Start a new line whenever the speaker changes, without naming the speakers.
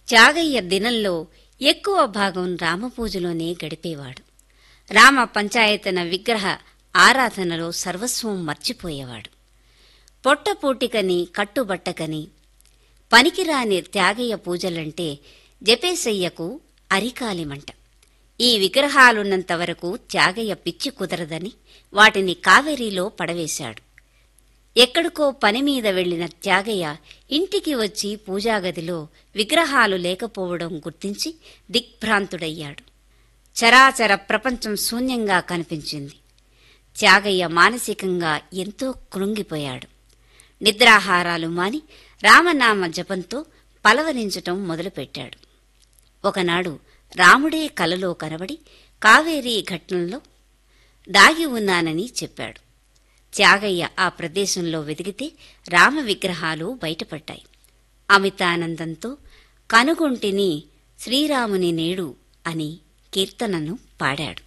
త్యాగయ్య దినంలో ఎక్కువ భాగం రామపూజలోనే గడిపేవాడు రామ పంచాయతన విగ్రహ ఆరాధనలో సర్వస్వం మర్చిపోయేవాడు పొట్టపూటికని కట్టుబట్టకని పనికిరాని త్యాగయ్య పూజలంటే జపేశయ్యకు అరికాలిమంట ఈ విగ్రహాలున్నంత వరకు త్యాగయ్య పిచ్చి కుదరదని వాటిని కావేరీలో పడవేశాడు ఎక్కడికో పని మీద వెళ్లిన త్యాగయ్య ఇంటికి వచ్చి పూజాగదిలో విగ్రహాలు లేకపోవడం గుర్తించి దిగ్భ్రాంతుడయ్యాడు చరాచర ప్రపంచం శూన్యంగా కనిపించింది త్యాగయ్య మానసికంగా ఎంతో కృంగిపోయాడు నిద్రాహారాలు మాని రామనామ జపంతో పలవరించటం మొదలుపెట్టాడు ఒకనాడు రాముడే కలలో కనబడి కావేరీ ఘటనలో దాగి ఉన్నానని చెప్పాడు త్యాగయ్య ఆ ప్రదేశంలో వెతికితే రామ విగ్రహాలు బయటపడ్డాయి అమితానందంతో కనుగొంటిని శ్రీరాముని నేడు అని కీర్తనను పాడాడు